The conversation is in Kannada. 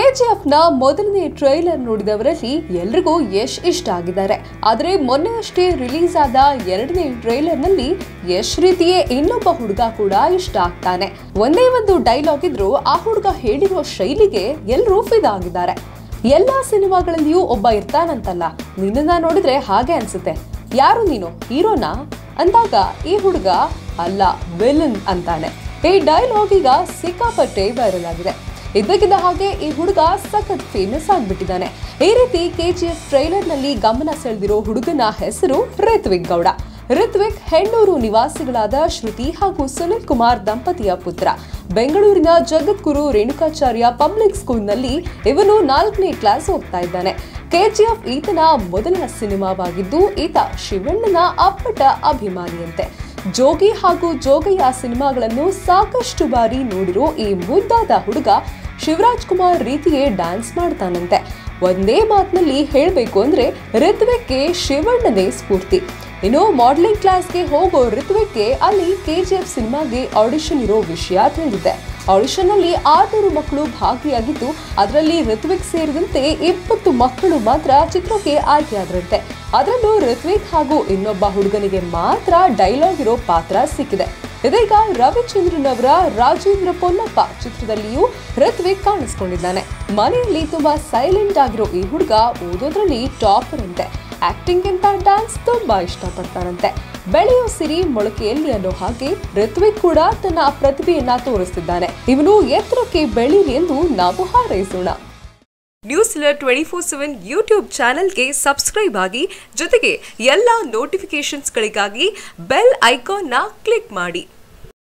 ಕೆಜಿಎಫ್ ನ ಮೊದಲನೇ ಟ್ರೈಲರ್ ನೋಡಿದವರಲ್ಲಿ ಎಲ್ರಿಗೂ ಯಶ್ ಇಷ್ಟ ಆಗಿದ್ದಾರೆ ಆದರೆ ಮೊನ್ನೆ ಅಷ್ಟೇ ರಿಲೀಸ್ ಆದ ಎರಡನೇ ಟ್ರೈಲರ್ ನಲ್ಲಿ ಯಶ್ ರೀತಿಯೇ ಇನ್ನೊಬ್ಬ ಹುಡುಗ ಕೂಡ ಇಷ್ಟ ಆಗ್ತಾನೆ ಒಂದೇ ಒಂದು ಡೈಲಾಗ್ ಇದ್ರೂ ಆ ಹುಡುಗ ಹೇಳಿರೋ ಶೈಲಿಗೆ ಎಲ್ಲರೂ ಫಿದಾಗಿದ್ದಾರೆ ಎಲ್ಲಾ ಸಿನಿಮಾಗಳಲ್ಲಿಯೂ ಒಬ್ಬ ಇರ್ತಾನಂತಲ್ಲ ನಿನ್ನನ್ನ ನೋಡಿದ್ರೆ ಹಾಗೆ ಅನ್ಸುತ್ತೆ ಯಾರು ನೀನು ಹೀರೋನಾ ಅಂದಾಗ ಈ ಹುಡುಗ ಅಲ್ಲ ವಿಲನ್ ಅಂತಾನೆ ಈ ಡೈಲಾಗ್ ಈಗ ಸಿಕ್ಕಾಪಟ್ಟೆ ವೈರಲ್ ಆಗಿದೆ ಇದ್ದಕ್ಕಿದ್ದ ಹಾಗೆ ಈ ಹುಡುಗ ಸಖತ್ ಫೇಮಸ್ ಆಗ್ಬಿಟ್ಟಿದ್ದಾನೆ ಈ ರೀತಿ ಕೆಜಿಎಫ್ ಟ್ರೈಲರ್ ನಲ್ಲಿ ಗಮನ ಸೆಳೆದಿರೋ ಹುಡುಗನ ಹೆಸರು ಋತ್ವಿಕ್ ಗೌಡ ಋತ್ವಿಕ್ ಹೆಣ್ಣೂರು ನಿವಾಸಿಗಳಾದ ಶ್ರುತಿ ಹಾಗೂ ಸುನಿಲ್ ಕುಮಾರ್ ದಂಪತಿಯ ಪುತ್ರ ಬೆಂಗಳೂರಿನ ಜಗದ್ಗುರು ರೇಣುಕಾಚಾರ್ಯ ಪಬ್ಲಿಕ್ ಸ್ಕೂಲ್ನಲ್ಲಿ ಇವನು ನಾಲ್ಕನೇ ಕ್ಲಾಸ್ ಓದ್ತಾ ಇದ್ದಾನೆ ಕೆಜಿಎಫ್ ಈತನ ಮೊದಲ ಸಿನಿಮಾವಾಗಿದ್ದು ಈತ ಶಿವಣ್ಣನ ಅಪ್ಪಟ ಅಭಿಮಾನಿಯಂತೆ ಜೋಗಿ ಹಾಗೂ ಜೋಗಯ್ಯ ಸಿನಿಮಾಗಳನ್ನು ಸಾಕಷ್ಟು ಬಾರಿ ನೋಡಿರೋ ಈ ಮುದ್ದಾದ ಹುಡುಗ ಶಿವರಾಜ್ ಕುಮಾರ್ ರೀತಿಯೇ ಡ್ಯಾನ್ಸ್ ಮಾಡ್ತಾನಂತೆ ಒಂದೇ ಮಾತಿನಲ್ಲಿ ಹೇಳಬೇಕು ಅಂದ್ರೆ ಋತ್ವಿಕ್ಗೆ ಶಿವಣ್ಣನೇ ಸ್ಫೂರ್ತಿ ಇನ್ನು ಮಾಡಲಿಂಗ್ ಕ್ಲಾಸ್ಗೆ ಹೋಗೋ ಋತ್ವಿಕ್ಗೆ ಅಲ್ಲಿ ಕೆಜಿಎಫ್ ಸಿನಿಮಾಗೆ ಆಡಿಷನ್ ಇರೋ ವಿಷಯ ತಿಳಿದಿದೆ ಆಡಿಷನ್ ಅಲ್ಲಿ ಆರ್ನೂರು ಮಕ್ಕಳು ಭಾಗಿಯಾಗಿದ್ದು ಅದರಲ್ಲಿ ಋತ್ವಿಕ್ ಸೇರಿದಂತೆ ಇಪ್ಪತ್ತು ಮಕ್ಕಳು ಮಾತ್ರ ಚಿತ್ರಕ್ಕೆ ಆಯ್ಕೆಯಾದ್ರಂತೆ ಅದರಲ್ಲೂ ಋತ್ವಿಕ್ ಹಾಗೂ ಇನ್ನೊಬ್ಬ ಹುಡುಗನಿಗೆ ಮಾತ್ರ ಡೈಲಾಗ್ ಇರೋ ಪಾತ್ರ ಸಿಕ್ಕಿದೆ ಇದೀಗ ರವಿಚಂದ್ರನ್ ಅವರ ರಾಜೇಂದ್ರ ಪೊನ್ನಪ್ಪ ಚಿತ್ರದಲ್ಲಿಯೂ ಋತ್ವಿಕ್ ಕಾಣಿಸ್ಕೊಂಡಿದ್ದಾನೆ ಮನೆಯಲ್ಲಿ ತುಂಬಾ ಸೈಲೆಂಟ್ ಆಗಿರೋ ಈ ಹುಡುಗ ಓದೋದ್ರಲ್ಲಿ ಟಾಪರ್ ಅಂತೆ ಆಕ್ಟಿಂಗ್ ಅಂತ ಡ್ಯಾನ್ಸ್ ತುಂಬಾ ಇಷ್ಟಪಡ್ತಾನಂತೆ ಬೆಳೆಯೋ ಸಿರಿ ಮೊಳಕೆಯಲ್ಲಿ ಅನ್ನೋ ಹಾಗೆ ಋತ್ವಿಕ್ ಕೂಡ ತನ್ನ ಪ್ರತಿಭೆಯನ್ನ ತೋರಿಸ್ತಿದ್ದಾನೆ ಇವನು ಎತ್ತರಕ್ಕೆ ಬೆಳೀಲಿ ಎಂದು ನಾವು ಹಾರೈಸೋಣ news twenty four seven YouTube ಚಾನೆಲ್ಗೆ ಸಬ್ಸ್ಕ್ರೈಬ್ ಆಗಿ ಜೊತೆಗೆ ಎಲ್ಲ ನೋಟಿಫಿಕೇಶನ್ಸ್ಗಳಿಗಾಗಿ ಬೆಲ್ ಐಕಾನ್ನ ಕ್ಲಿಕ್ ಮಾಡಿ